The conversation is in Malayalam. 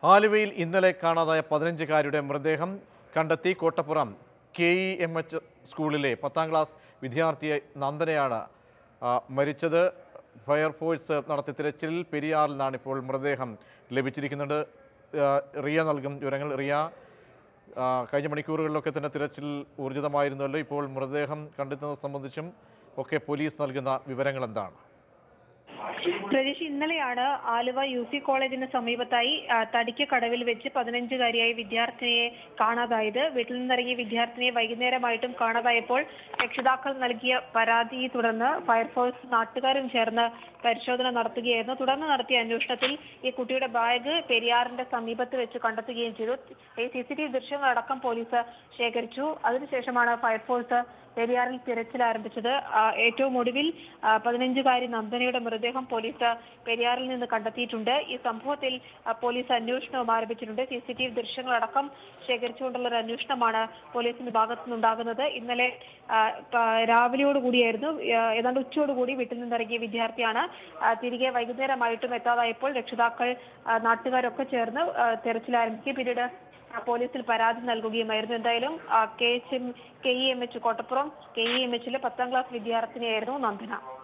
ആലുവയിൽ ഇന്നലെ കാണാതായ പതിനഞ്ചുകാരുടെ മൃതദേഹം കണ്ടെത്തി Kottappuram K E M H സ്കൂളിലെ പത്താം ക്ലാസ് വിദ്യാർത്ഥിയെ നന്ദനയാണ് ആ, മരിച്ചത് ഫയർഫോഴ്സ് നടത്തിയ തിരച്ചിലിൽ പെരിയാറിൽ നിന്നാണ് ഇപ്പോൾ മൃതദേഹം ലഭിച്ചിരിക്കുന്നത് ആ, റിയ നൽകും വിവരങ്ങൾ റിയ ആ, കഴിഞ്ഞ മണിക്കൂറുകളിലൊക്കെ തന്നെ തിരച്ചിൽ ഊർജിതമായിരുന്നല്ലോ ഇപ്പോൾ മൃതദേഹം കണ്ടെത്തുന്നത് സംബന്ധിച്ചും ഒക്കെ പോലീസ് നൽകുന്ന വിവരങ്ങൾ എന്താണ് പ്രതീഷ് ഇന്നലെയാണ് ആലുവ യു സി കോളേജിന് സമീപത്തായി ആ, തടിക്ക് കടവിൽ വെച്ച് പതിനഞ്ചുകാരിയായ വിദ്യാർത്ഥിനിയെ കാണാതായത് വീട്ടിൽ നിന്നിറങ്ങിയ വിദ്യാർത്ഥിനിയെ വൈകുന്നേരമായിട്ടും കാണാതായപ്പോൾ രക്ഷിതാക്കൾ നൽകിയ പരാതിയെ തുടർന്ന് ഫയർഫോഴ്സ് നാട്ടുകാരും ചേർന്ന് പരിശോധന നടത്തുകയായിരുന്നു തുടർന്ന് നടത്തിയ അന്വേഷണത്തിൽ ഈ കുട്ടിയുടെ ബാഗ് പെരിയാറിന്റെ സമീപത്ത് വെച്ച് കണ്ടെത്തുകയും ചെയ്തു ഈ സി സി ടി വി ദൃശ്യങ്ങളടക്കം പോലീസ് ശേഖരിച്ചു അതിനുശേഷമാണ് ഫയർഫോഴ്സ് പെരിയാറിൽ തിരച്ചിൽ ആരംഭിച്ചത് ആ, ഏറ്റവും ഒടുവിൽ ആ, പതിനഞ്ചുകാരി നന്ദനയുടെ മൃതദേഹം പോലീസ് പെരിയാറിൽ നിന്ന് കണ്ടെത്തിയിട്ടുണ്ട് ഈ സംഭവത്തിൽ ആ, പോലീസ് അന്വേഷണവും ആരംഭിച്ചിട്ടുണ്ട് സി സി ടി വി ദൃശ്യങ്ങളടക്കം ശേഖരിച്ചുകൊണ്ടുള്ള ഒരു അന്വേഷണമാണ് പോലീസിന്റെ ഭാഗത്തു നിന്നുണ്ടാകുന്നത് ഇന്നലെ ആ, പ- രാവിലെയോടുകൂടിയായിരുന്നു ആ, ഏതാണ്ട് ഉച്ചയോടുകൂടി വീട്ടിൽ നിന്നിറങ്ങിയ വിദ്യാർത്ഥിയാണ് ആ, തിരികെ വൈകുന്നേരമായിട്ടും എത്താതായപ്പോൾ രക്ഷിതാക്കൾ ആ, നാട്ടുകാരൊക്കെ ചേർന്ന് ആ, തെരച്ചിൽ ആരംഭിക്കുകയും പിന്നീട് ആ, പോലീസിൽ പരാതി നൽകുകയുമായിരുന്നു എന്തായാലും K H M K E M H Kottappuram K E M എച്ചിലെ പത്താം ക്ലാസ് വിദ്യാർത്ഥിനിയായിരുന്നു നന്ദന